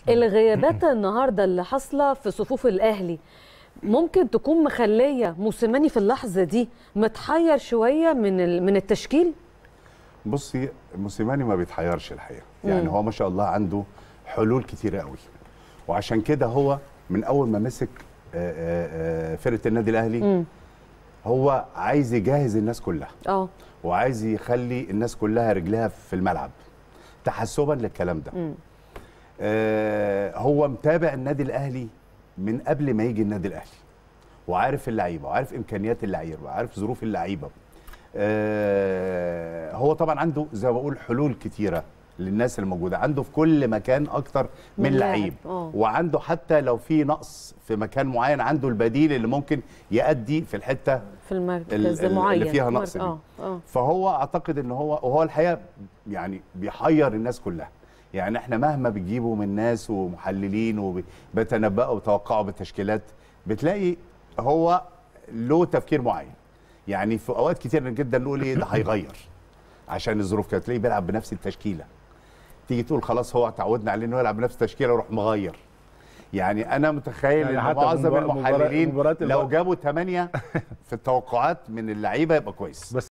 الغيابات النهارده اللي حاصله في صفوف الاهلي ممكن تكون مخليه موسيماني في اللحظه دي متحير شويه من ال- من التشكيل بصي موسيماني ما بيتحيرش الحقيقه يعني هو ما شاء الله عنده حلول كتيره قوي وعشان كده هو من اول ما مسك آه، آه، آه، فرقه النادي الاهلي هو عايز يجهز الناس كلها اه وعايز يخلي الناس كلها رجلها في الملعب تحسبا للكلام ده آه هو متابع النادي الاهلي من قبل ما يجي النادي الاهلي وعارف اللعيبه وعارف امكانيات اللعيبه وعارف ظروف اللعيبه آه هو طبعا عنده زي ما بقول حلول كتيره للناس الموجوده عنده في كل مكان اكتر من, من لاعب، لعيب آه. وعنده حتى لو في نقص في مكان معين عنده البديل اللي ممكن يأدي في الحته في المركز ال- ال- معين اللي فيها نقص دي اه اه فهو اعتقد ان هو وهو الحقيقه يعني بيحير الناس كلها يعني احنا مهما بتجيبوا من ناس ومحللين وبيتنبأوا وتوقعوا بالتشكيلات بتلاقي هو له تفكير معين يعني في اوقات كتير جدا نقول ايه ده هيغير عشان الظروف كده تلاقيه بيلعب بنفس التشكيله تيجي تقول خلاص هو اتعودنا عليه انه يلعب بنفس التشكيله ويروح مغير يعني انا متخيل يعني ان حتى معظم مباراة- المحللين مباراة لو الب- جابوا ثمانية في التوقعات من اللعيبه يبقى كويس بس